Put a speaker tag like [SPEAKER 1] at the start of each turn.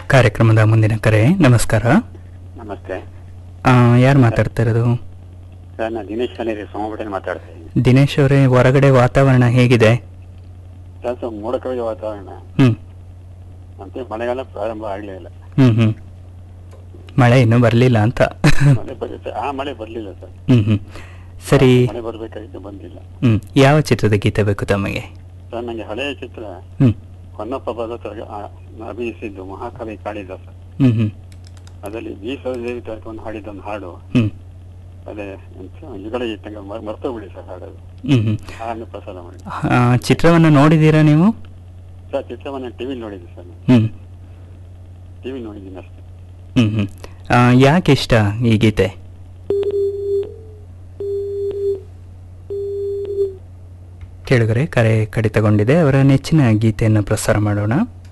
[SPEAKER 1] ಕಾರ್ಯಕ್ರಮದ ಮುಂದಿನ ಕರೆ ನಮಸ್ಕಾರ
[SPEAKER 2] ನಮಸ್ತೆ
[SPEAKER 1] ಯಾರು ಮಾತಾಡ್ತಾ ಇರೋದು
[SPEAKER 2] ಸರ್ ನಾನು ದಿನೇಶ್ ಕನೇರಿ ಸೋಮಪೇಟೆ ಮಾತಾಡ್ತಾ ಇದ್ದೀನಿ
[SPEAKER 1] ದಿನೇಶ್ ಅವರೇ ಹೊರಗಡೆ ವಾತಾವರಣ ಹೇಗಿದೆ
[SPEAKER 2] ಸರ್ ಸ್ವಲ್ಪ ಮೋಡ ಕವಿದ ವಾತಾವರಣ
[SPEAKER 1] ಹ್ಮ್
[SPEAKER 2] ಮತ್ತೆ ಮಳೆಗಾಲ ಪ್ರಾರಂಭ ಆಗಲೇ ಇಲ್ಲ
[SPEAKER 1] ಹ್ಮ್ ಹ್ಮ್ ಮಳೆ ಇನ್ನೂ ಬರಲಿಲ್ಲ ಅಂತ
[SPEAKER 2] ಮಳೆ ಬರುತ್ತೆ ಆ ಮಳೆ ಬರಲಿಲ್ಲ ಸರ್
[SPEAKER 1] ಹ್ಮ್ ಹ್ಮ್ ಸರಿ
[SPEAKER 2] ಮಳೆ ಬರಬೇಕಾಗಿತ್ತು ಬಂದಿಲ್ಲ
[SPEAKER 1] ಹ್ಮ್ ಯಾವ ಚಿತ್ರದ ಗೀತೆ ಬೇಕು ತಮಗೆ
[SPEAKER 2] ಸರ್ ನನಗೆ ಹಳೆಯ ಚಿತ್ರ
[SPEAKER 1] ಹ್ಮ್
[SPEAKER 2] ಹೊನ್ನಪ್ಪ ಭಗವತರ ಅಭಿನಯಿಸಿದ್ದು ಮಹಾಕವಿ ಕಾಳಿದಾಸ
[SPEAKER 1] ಹ್ಮ್ ಹ್ಮ್
[SPEAKER 2] ಅದರಲ್ಲಿ ಬೀಸದೇವಿ ತರ್ಕೊಂಡು ಹಾಡಿದ ಒಂದು ಹಾಡು
[SPEAKER 1] ಹ್ಮ್
[SPEAKER 2] ಅದೇ ಎಂತ ಯುಗಳ ಇಟ್ಟಂಗೆ ಮರ್ತೋ ಬಿಡಿ ಸರ್ ಹಾಡೋದು
[SPEAKER 1] ಹ್ಮ್ ಹ್ಮ್
[SPEAKER 2] ಹಾಡನ್ನು ಪ್ರಸಾರ ಮಾಡಿ
[SPEAKER 1] ಆ, ಚಿತ್ರವನ್ನು ನೋಡಿದ್ದೀರಾ ನೀವು
[SPEAKER 2] ಸರ್ ಚಿತ್ರವನ್ನು ಟಿವಿ ನೋಡಿದ್ದೆ ಸರ್ ನಾನು
[SPEAKER 1] ಹ್ಮ್
[SPEAKER 2] ಟಿವಿ ನೋಡಿದ್ದೀನಿ ಅಷ್ಟೇ
[SPEAKER 1] ಹ್ಮ್ ಹ್ಮ್ ಆ, ಯಾಕೆ ಇಷ್ಟ ಈ ಗೀತೆ ಕೇಳಿದರೆ ಕರೆ ಕಡಿತಗೊಂಡಿದೆ ಅವರ ನೆಚ್ಚಿನ ಗೀತೆಯನ್ನು ಪ್ರಸಾರ ಮಾಡೋಣ